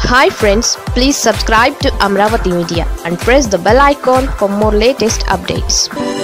hi friends please subscribe to Amaravati media and press the bell icon for more latest updates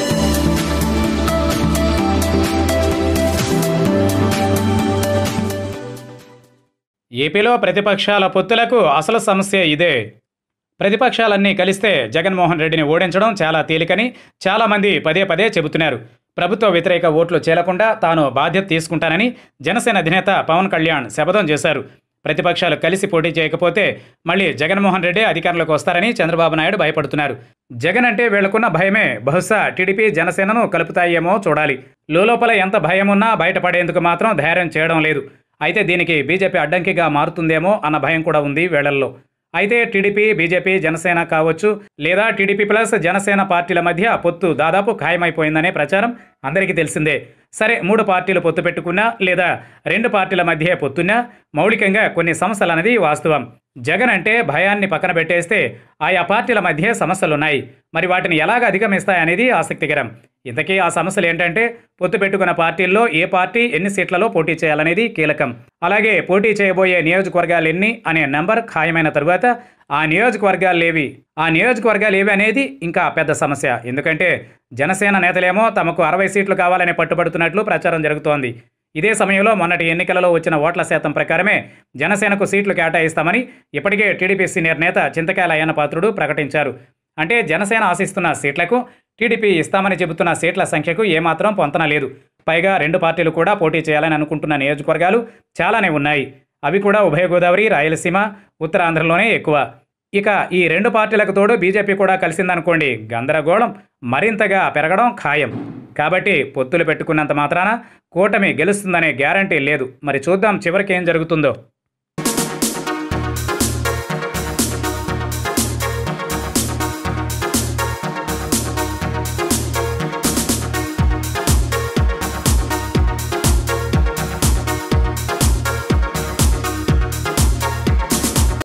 ఏపీలో ప్రతిపక్షాల పొత్తులకు అసలు సమస్య ఇదే ప్రతిపక్షాలన్నీ కలిస్తే జగన్మోహన్ రెడ్డిని ఓడించడం చాలా తేలికని చాలామంది పదే పదే చెబుతున్నారు ప్రభుత్వ వ్యతిరేక ఓట్లు చేలకుండా తాను బాధ్యత తీసుకుంటానని జనసేన అధినేత పవన్ కళ్యాణ్ శపథం చేశారు ప్రతిపక్షాలు కలిసి పోటీ చేయకపోతే మళ్ళీ జగన్మోహన్ రెడ్డి అధికారంలోకి వస్తారని చంద్రబాబు నాయుడు భయపడుతున్నారు జగన్ అంటే వీళ్లకున్న భయమే బహుశా టీడీపీ జనసేనను కలుపుతాయేమో చూడాలి లోపల ఎంత భయం ఉన్నా బయటపడేందుకు మాత్రం ధైర్యం చేయడం లేదు అయితే దీనికి బీజేపీ అడ్డంకిగా మారుతుందేమో అన్న భయం కూడా ఉంది వీళ్లల్లో అయితే టీడీపీ బీజేపీ జనసేన కావచ్చు లేదా టీడీపీ ప్లస్ జనసేన పార్టీల మధ్య పొత్తు దాదాపు ఖాయమైపోయిందనే ప్రచారం అందరికీ తెలిసిందే సరే మూడు పార్టీలు పొత్తు పెట్టుకున్నా లేదా రెండు పార్టీల మధ్య పొత్తున్నా మౌలికంగా కొన్ని సమస్యలు అనేది వాస్తవం జగన్ అంటే భయాన్ని పక్కన పెట్టేస్తే ఆయా పార్టీల మధ్య సమస్యలున్నాయి మరి వాటిని ఎలాగ అధిగమిస్తాయనేది ఆసక్తికరం ఇంతకీ ఆ సమస్యలు ఏంటంటే పొత్తు పెట్టుకున్న పార్టీల్లో ఏ పార్టీ ఎన్ని సీట్లలో పోటీ చేయాలనేది కీలకం అలాగే పోటీ చేయబోయే నియోజకవర్గాలు ఎన్ని అనే నెంబర్ ఖాయమైన తరువాత ఆ నియోజకవర్గాలేవి ఆ నియోజకవర్గాలు ఏవి అనేది ఇంకా పెద్ద సమస్య ఎందుకంటే జనసేన నేతలేమో తమకు అరవై సీట్లు కావాలని పట్టుబడుతున్నట్లు ప్రచారం జరుగుతోంది ఇదే సమయంలో మొన్నటి ఎన్నికలలో వచ్చిన ఓట్ల శాతం ప్రకారమే జనసేనకు సీట్లు కేటాయిస్తామని ఇప్పటికే టీడీపీ సీనియర్ నేత చింతకాయల అయ్యన్న పాత్రుడు ప్రకటించారు అంటే జనసేన ఆశిస్తున్న సీట్లకు టీడీపీ ఇస్తామని చెబుతున్న సీట్ల సంఖ్యకు ఏమాత్రం పొంతన లేదు పైగా రెండు పార్టీలు కూడా పోటీ చేయాలని అనుకుంటున్న నియోజకవర్గాలు చాలానే ఉన్నాయి అవి కూడా ఉభయ గోదావరి రాయలసీమ ఉత్తరాంధ్రలోనే ఎక్కువ ఇక ఈ రెండు పార్టీలకు తోడు బీజేపీ కూడా కలిసిందనుకోండి గందరగోళం మరింతగా పెరగడం ఖాయం కాబట్టి పొత్తులు పెట్టుకున్నంత మాత్రాన కూటమి గెలుస్తుందనే గ్యారంటీ లేదు మరి చూద్దాం చివరికి ఏం జరుగుతుందో